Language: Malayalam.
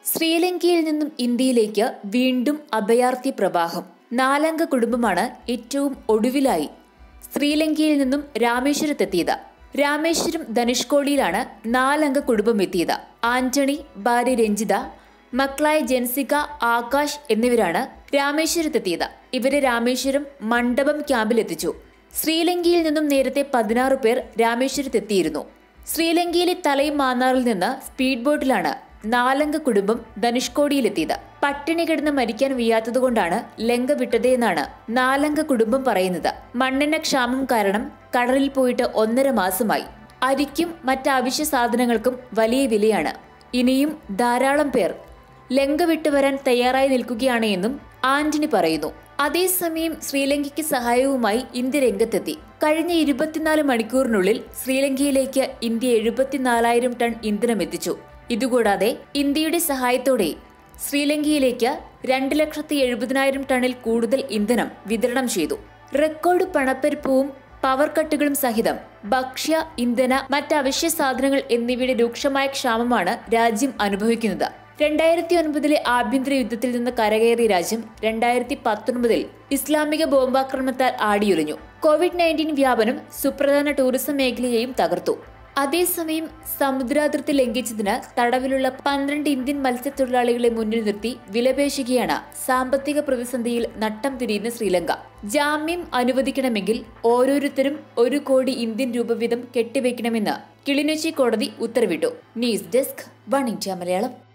ശ്രീലങ്കയിൽ നിന്നും ഇന്ത്യയിലേക്ക് വീണ്ടും അഭയാർത്ഥി പ്രവാഹം നാലംഗ കുടുംബമാണ് ഏറ്റവും ഒടുവിലായി ശ്രീലങ്കയിൽ നിന്നും രാമേശ്വരത്തെത്തിയത് രാമേശ്വരം ധനുഷ്കോടിയിലാണ് നാലംഗ കുടുംബം എത്തിയത് ആന്റണി ഭാര്യ രഞ്ജിത മക്കളായ ജൻസിക ആകാശ് എന്നിവരാണ് രാമേശ്വരത്തെത്തിയത് ഇവരെ രാമേശ്വരം മണ്ഡപം ക്യാമ്പിലെത്തിച്ചു ശ്രീലങ്കയിൽ നിന്നും നേരത്തെ പതിനാറ് പേർ രാമേശ്വരത്തെത്തിയിരുന്നു ശ്രീലങ്കയിലെ തലയും മാന്നാറിൽ നിന്ന് സ്പീഡ് ബോട്ടിലാണ് നാലംഗ കുടുംബം ധനുഷ്കോടിയിലെത്തിയത് പട്ടിണി കിടന്ന് മരിക്കാൻ വയ്യാത്തതുകൊണ്ടാണ് ലങ്ക വിട്ടതെന്നാണ് നാലംഗ കുടുംബം പറയുന്നത് മണ്ണെണ്ണ ക്ഷാമം കാരണം കടലിൽ പോയിട്ട് ഒന്നര മാസമായി അരിക്കും മറ്റ് അവശ്യ സാധനങ്ങൾക്കും വലിയ വിലയാണ് ഇനിയും ധാരാളം പേർ ലങ്ക വിട്ടുവരാൻ തയ്യാറായി നിൽക്കുകയാണ് എന്നും ആന്റണി പറയുന്നു അതേസമയം ശ്രീലങ്കയ്ക്ക് സഹായവുമായി ഇന്ത്യ രംഗത്തെത്തി കഴിഞ്ഞ ഇരുപത്തിനാല് മണിക്കൂറിനുള്ളിൽ ശ്രീലങ്കയിലേക്ക് ഇന്ത്യ എഴുപത്തിനാലായിരം ടൺ ഇന്ധനം എത്തിച്ചു ഇതുകൂടാതെ ഇന്ത്യയുടെ സഹായത്തോടെ ശ്രീലങ്കയിലേക്ക് രണ്ട് ലക്ഷത്തി എഴുപതിനായിരം ടണ്ണിൽ കൂടുതൽ ഇന്ധനം വിതരണം ചെയ്തു റെക്കോർഡ് പണപ്പെരുപ്പവും പവർ കട്ടുകളും സഹിതം ഭക്ഷ്യ ഇന്ധന മറ്റ് അവശ്യ സാധനങ്ങൾ എന്നിവയുടെ രൂക്ഷമായ ക്ഷാമമാണ് രാജ്യം അനുഭവിക്കുന്നത് രണ്ടായിരത്തി ഒൻപതിലെ ആഭ്യന്തര യുദ്ധത്തിൽ നിന്ന് കരകയറിയ രാജ്യം രണ്ടായിരത്തി പത്തൊൻപതിൽ ഇസ്ലാമിക ബോംബാക്രമണത്താൽ ആടിയുലഞ്ഞു കോവിഡ് നയൻറ്റീൻ വ്യാപനം സുപ്രധാന ടൂറിസം മേഖലയെയും തകർത്തു അതേസമയം സമുദ്രാതിർത്തി ലംഘിച്ചതിന് തടവിലുള്ള പന്ത്രണ്ട് ഇന്ത്യൻ മത്സ്യത്തൊഴിലാളികളെ മുന്നിൽ നിർത്തി വിലപേശുകയാണ് സാമ്പത്തിക പ്രതിസന്ധിയിൽ നട്ടം തിരിയുന്ന ശ്രീലങ്ക ജാമ്യം അനുവദിക്കണമെങ്കിൽ ഓരോരുത്തരും ഒരു കോടി ഇന്ത്യൻ രൂപ വീതം കെട്ടിവെക്കണമെന്ന് കിളിനൊച്ചി കോടതി ഉത്തരവിട്ടു news desk one India Malayalam